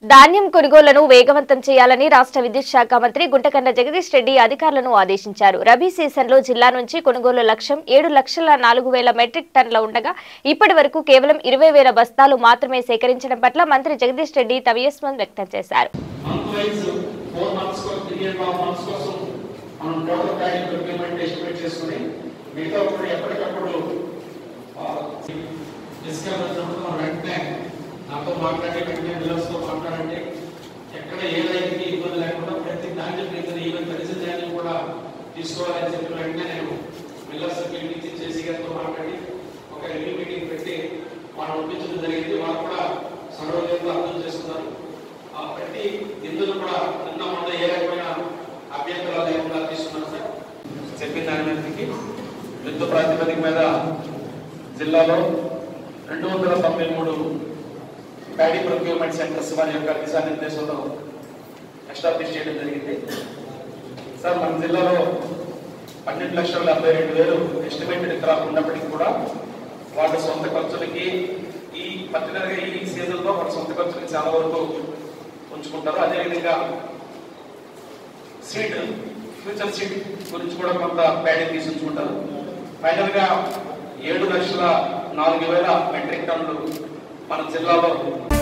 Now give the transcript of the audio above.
ధాన్యం కొనుగోళ్లను వేగవంతం చేయాలని రాష్ట్ర విద్యుత్ శాఖ మంత్రి గుంటకన్న జగదీష్ రెడ్డి అధికారులను ఆదేశించారు రబీ సీజన్లో జిల్లా నుంచి కొనుగోలు లక్ష్యం ఏడు లక్షల నాలుగు వేల మెట్రిక్ టన్నుల ఉండగా ఇప్పటి వరకు కేవలం ఇరవై వేల బస్తాలు మాత్రమే సేకరించడం పట్ల మంత్రి జగదీష్ రెడ్డి తవియస్వం వ్యక్తం చేశారు మంత్ వైజ్ ఫోర్ మంత్స్ కోసం త్రీ అండ్ హాఫ్ మంత్స్ కోసం మనం టోటల్ ప్యాకింగ్ ప్రొక్యూర్మెంట్ ఎస్టిమేట్ చేసుకుని మిగతా కూడా ఎప్పటికప్పుడు డిస్కస్ వచ్చినప్పుడు మనం వెంటనే నాతో మాట్లాడి వెంటనే మిల్లర్స్ తో మాట్లాడండి ఎక్కడ ఏ రైతుకి ఇబ్బంది లేకుండా ప్రతి ధాన్యం రైతులు ఈవెన్ తడిసిన ధాన్యం కూడా తీసుకోవాలని చెప్పిన వెంటనే నేను మిల్లర్స్ మీటింగ్ చేసి గారితో మాట్లాడి ఒక రివ్యూ మీటింగ్ పెట్టి మనం ఒప్పించడం జరిగింది వారు కూడా సర్వజంగా అర్థం చేసుకున్నారు ఆ ప్రతి గింజలు కూడా నిన్న మొన్న ఏ రకమైన అభ్యంతరాలు లేకుండా తీసుకున్నారు సార్ చెప్పిన దాని మీదకి యుద్ధ ప్రాతిపదిక మీద జిల్లాలో రెండు వందల తొంభై మూడు ప్యాడీ ప్రొక్యూర్మెంట్ సెంటర్స్ వారి యొక్క దిశానిర్దేశంలో ఎస్టాబ్లిష్ చేయడం జరిగింది సార్ మన జిల్లాలో పన్నెండు లక్షల డెబ్బై రెండు వేలు ఎస్టిమేటెడ్ క్రాప్ ఉన్నప్పటికీ కూడా వాళ్ళ సొంత ఖర్చులకి ఈ పర్టికులర్ గా ఈ సీజన్ లో వాళ్ళ సొంత ఖర్చులకి చాలా వరకు ఉంచుకుంటారు అదేవిధంగా సీడ్ ఫ్యూచర్ సీడ్ గురించి కూడా కొంత ప్యాడీ తీసి ఉంచుకుంటారు ఫైనల్ గా ఏడు లక్షల నాలుగు వేల మెట్రిక్ టన్నులు మన జిల్లాలో